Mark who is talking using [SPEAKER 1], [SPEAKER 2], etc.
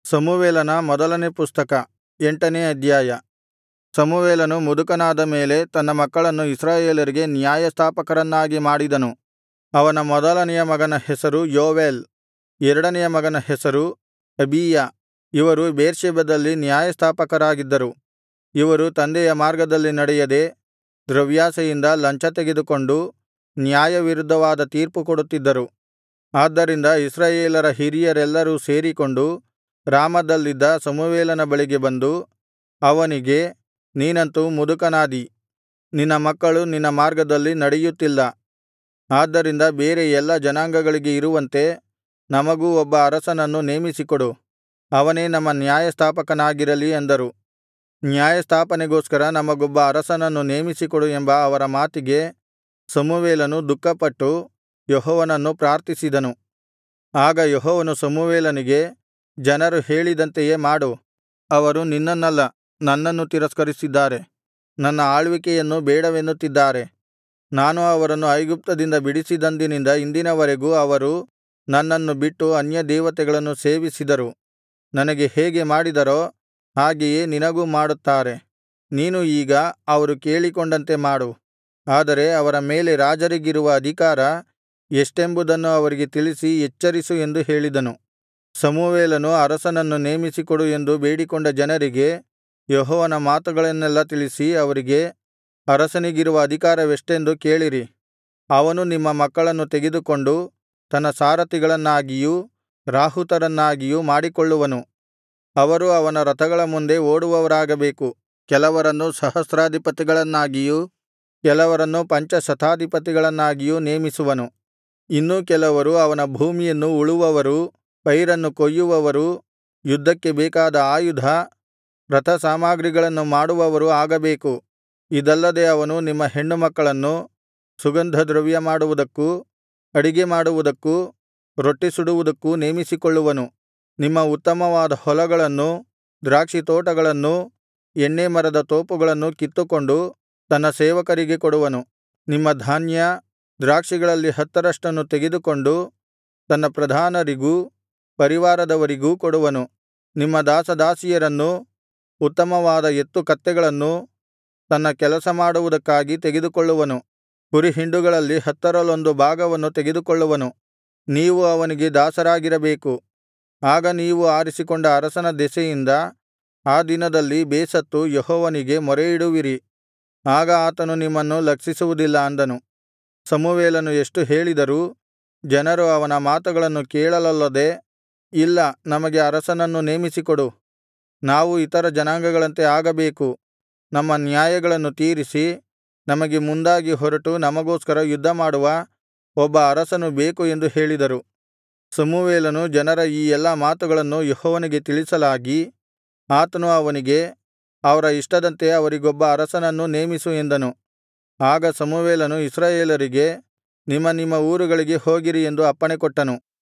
[SPEAKER 1] ಸಮುವೇಲನ ಮೊದಲನೇ ಪುಸ್ತಕ ಎಂಟನೇ ಅಧ್ಯಾಯ ಸಮುವೇಲನು ಮುದುಕನಾದ ಮೇಲೆ ತನ್ನ ಮಕ್ಕಳನ್ನು ಇಸ್ರಾಯೇಲರಿಗೆ ನ್ಯಾಯಸ್ಥಾಪಕರನ್ನಾಗಿ ಮಾಡಿದನು ಅವನ ಮೊದಲನೆಯ ಮಗನ ಹೆಸರು ಯೋವೇಲ್ ಎರಡನೆಯ ಮಗನ ಹೆಸರು ಅಬೀಯ ಇವರು ಬೇರ್ಷೆಬದಲ್ಲಿ ನ್ಯಾಯಸ್ಥಾಪಕರಾಗಿದ್ದರು ಇವರು ತಂದೆಯ ಮಾರ್ಗದಲ್ಲಿ ನಡೆಯದೆ ದ್ರವ್ಯಾಶೆಯಿಂದ ಲಂಚ ತೆಗೆದುಕೊಂಡು ನ್ಯಾಯವಿರುದ್ಧವಾದ ತೀರ್ಪು ಕೊಡುತ್ತಿದ್ದರು ಆದ್ದರಿಂದ ಇಸ್ರಾಯೇಲರ ಹಿರಿಯರೆಲ್ಲರೂ ಸೇರಿಕೊಂಡು ರಾಮದಲ್ಲಿದ್ದ ಸಮುವೇಲನ ಬಳಿಗೆ ಬಂದು ಅವನಿಗೆ ನೀನಂತೂ ಮುದುಕನಾದಿ ನಿನ್ನ ಮಕ್ಕಳು ನಿನ್ನ ಮಾರ್ಗದಲ್ಲಿ ನಡೆಯುತ್ತಿಲ್ಲ ಆದ್ದರಿಂದ ಬೇರೆ ಎಲ್ಲಾ ಜನಾಂಗಗಳಿಗೆ ಇರುವಂತೆ ನಮಗೂ ಒಬ್ಬ ಅರಸನನ್ನು ನೇಮಿಸಿಕೊಡು ಅವನೇ ನಮ್ಮ ನ್ಯಾಯಸ್ಥಾಪಕನಾಗಿರಲಿ ಅಂದರು ನ್ಯಾಯಸ್ಥಾಪನೆಗೋಸ್ಕರ ನಮಗೊಬ್ಬ ಅರಸನನ್ನು ನೇಮಿಸಿಕೊಡು ಎಂಬ ಅವರ ಮಾತಿಗೆ ಸಮುವೇಲನು ದುಃಖಪಟ್ಟು ಯೆಹೋವನನ್ನು ಪ್ರಾರ್ಥಿಸಿದನು ಆಗ ಯೆಹೋವನು ಸಮುವೇಲನಿಗೆ ಜನರು ಹೇಳಿದಂತೆಯೇ ಮಾಡು ಅವರು ನಿನ್ನನ್ನಲ್ಲ ನನ್ನನ್ನು ತಿರಸ್ಕರಿಸಿದ್ದಾರೆ ನನ್ನ ಆಳ್ವಿಕೆಯನ್ನು ಬೇಡವೆನ್ನುತ್ತಿದ್ದಾರೆ ನಾನು ಅವರನ್ನು ಐಗುಪ್ತದಿಂದ ಬಿಡಿಸಿದಂದಿನಿಂದ ಇಂದಿನವರೆಗೂ ಅವರು ನನ್ನನ್ನು ಬಿಟ್ಟು ಅನ್ಯದೇವತೆಗಳನ್ನು ಸೇವಿಸಿದರು ನನಗೆ ಹೇಗೆ ಮಾಡಿದರೋ ಹಾಗೆಯೇ ನಿನಗೂ ಮಾಡುತ್ತಾರೆ ನೀನು ಈಗ ಅವರು ಕೇಳಿಕೊಂಡಂತೆ ಮಾಡು ಆದರೆ ಅವರ ಮೇಲೆ ರಾಜರಿಗಿರುವ ಅಧಿಕಾರ ಎಷ್ಟೆಂಬುದನ್ನು ಅವರಿಗೆ ತಿಳಿಸಿ ಎಚ್ಚರಿಸು ಎಂದು ಹೇಳಿದನು ಸಮುವೇಲನು ಅರಸನನ್ನು ನೇಮಿಸಿಕೊಡು ಎಂದು ಬೇಡಿಕೊಂಡ ಜನರಿಗೆ ಯೆಹೋವನ ಮಾತುಗಳನ್ನೆಲ್ಲಾ ತಿಳಿಸಿ ಅವರಿಗೆ ಅರಸನಿಗಿರುವ ಅಧಿಕಾರವೆಷ್ಟೆಂದು ಕೇಳಿರಿ ಅವನು ನಿಮ್ಮ ಮಕ್ಕಳನ್ನು ತೆಗೆದುಕೊಂಡು ತನ್ನ ಸಾರಥಿಗಳನ್ನಾಗಿಯೂ ರಾಹುತರನ್ನಾಗಿಯೂ ಮಾಡಿಕೊಳ್ಳುವನು ಅವರು ಅವನ ರಥಗಳ ಮುಂದೆ ಓಡುವವರಾಗಬೇಕು ಕೆಲವರನ್ನು ಸಹಸ್ರಾಧಿಪತಿಗಳನ್ನಾಗಿಯೂ ಕೆಲವರನ್ನು ಪಂಚಶತಾಧಿಪತಿಗಳನ್ನಾಗಿಯೂ ನೇಮಿಸುವನು ಇನ್ನೂ ಕೆಲವರು ಅವನ ಭೂಮಿಯನ್ನು ಉಳುವವರೂ ಪೈರನ್ನು ಕೊಯ್ಯುವವರೂ ಯುದ್ಧಕ್ಕೆ ಬೇಕಾದ ಆಯುಧ ರಥಸಾಮಗ್ರಿಗಳನ್ನು ಮಾಡುವವರೂ ಆಗಬೇಕು ಇದಲ್ಲದೆ ಅವನು ನಿಮ್ಮ ಹೆಣ್ಣುಮಕ್ಕಳನ್ನು ಸುಗಂಧದ್ರವ್ಯ ಮಾಡುವುದಕ್ಕೂ ಅಡಿಗೆ ಮಾಡುವುದಕ್ಕೂ ರೊಟ್ಟಿ ಸುಡುವುದಕ್ಕೂ ನೇಮಿಸಿಕೊಳ್ಳುವನು ನಿಮ್ಮ ಉತ್ತಮವಾದ ಹೊಲಗಳನ್ನೂ ದ್ರಾಕ್ಷಿತೋಟಗಳನ್ನೂ ಎಣ್ಣೇ ಮರದ ತೋಪುಗಳನ್ನೂ ಕಿತ್ತುಕೊಂಡು ತನ್ನ ಸೇವಕರಿಗೆ ಕೊಡುವನು ನಿಮ್ಮ ಧಾನ್ಯ ದ್ರಾಕ್ಷಿಗಳಲ್ಲಿ ಹತ್ತರಷ್ಟನ್ನು ತೆಗೆದುಕೊಂಡು ತನ್ನ ಪ್ರಧಾನರಿಗೂ ಪರಿವಾರದವರಿಗೂ ಕೊಡುವನು ನಿಮ್ಮ ದಾಸದಾಸಿಯರನ್ನೂ ಉತ್ತಮವಾದ ಎತ್ತು ಕತ್ತೆಗಳನ್ನೂ ತನ್ನ ಕೆಲಸ ಮಾಡುವುದಕ್ಕಾಗಿ ತೆಗೆದುಕೊಳ್ಳುವನು ಕುರಿಹಿಂಡುಗಳಲ್ಲಿ ಹತ್ತರಲ್ಲೊಂದು ಭಾಗವನ್ನು ತೆಗೆದುಕೊಳ್ಳುವನು ನೀವು ಅವನಿಗೆ ದಾಸರಾಗಿರಬೇಕು ಆಗ ನೀವು ಆರಿಸಿಕೊಂಡ ಅರಸನ ದೆಸೆಯಿಂದ ಆ ದಿನದಲ್ಲಿ ಬೇಸತ್ತು ಯೆಹೋವನಿಗೆ ಮೊರೆಯಿಡುವಿರಿ ಆಗ ಆತನು ನಿಮ್ಮನ್ನು ಲಕ್ಷಿಸುವುದಿಲ್ಲ ಅಂದನು ಸಮುವೇಲನು ಎಷ್ಟು ಹೇಳಿದರೂ ಜನರು ಅವನ ಮಾತುಗಳನ್ನು ಕೇಳಲೊಲ್ಲದೆ ಇಲ್ಲ ನಮಗೆ ಅರಸನನ್ನು ನೇಮಿಸಿಕೊಡು ನಾವು ಇತರ ಜನಾಂಗಗಳಂತೆ ಆಗಬೇಕು ನಮ್ಮ ನ್ಯಾಯಗಳನ್ನು ತೀರಿಸಿ ನಮಗೆ ಮುಂದಾಗಿ ಹೊರಟು ನಮಗೋಸ್ಕರ ಯುದ್ಧಮಾಡುವ ಒಬ್ಬ ಅರಸನು ಬೇಕು ಎಂದು ಹೇಳಿದರು ಸಮುವೇಲನು ಜನರ ಈ ಎಲ್ಲಾ ಮಾತುಗಳನ್ನು ಯೆಹೋವನಿಗೆ ತಿಳಿಸಲಾಗಿ ಆತನು ಅವನಿಗೆ ಅವರ ಇಷ್ಟದಂತೆ ಅವರಿಗೊಬ್ಬ ಅರಸನನ್ನು ನೇಮಿಸು ಎಂದನು ಆಗ ಸಮುವೇಲನು ಇಸ್ರಾಯೇಲರಿಗೆ ನಿಮ್ಮ ನಿಮ್ಮ ಊರುಗಳಿಗೆ ಹೋಗಿರಿ ಎಂದು ಅಪ್ಪಣೆಕೊಟ್ಟನು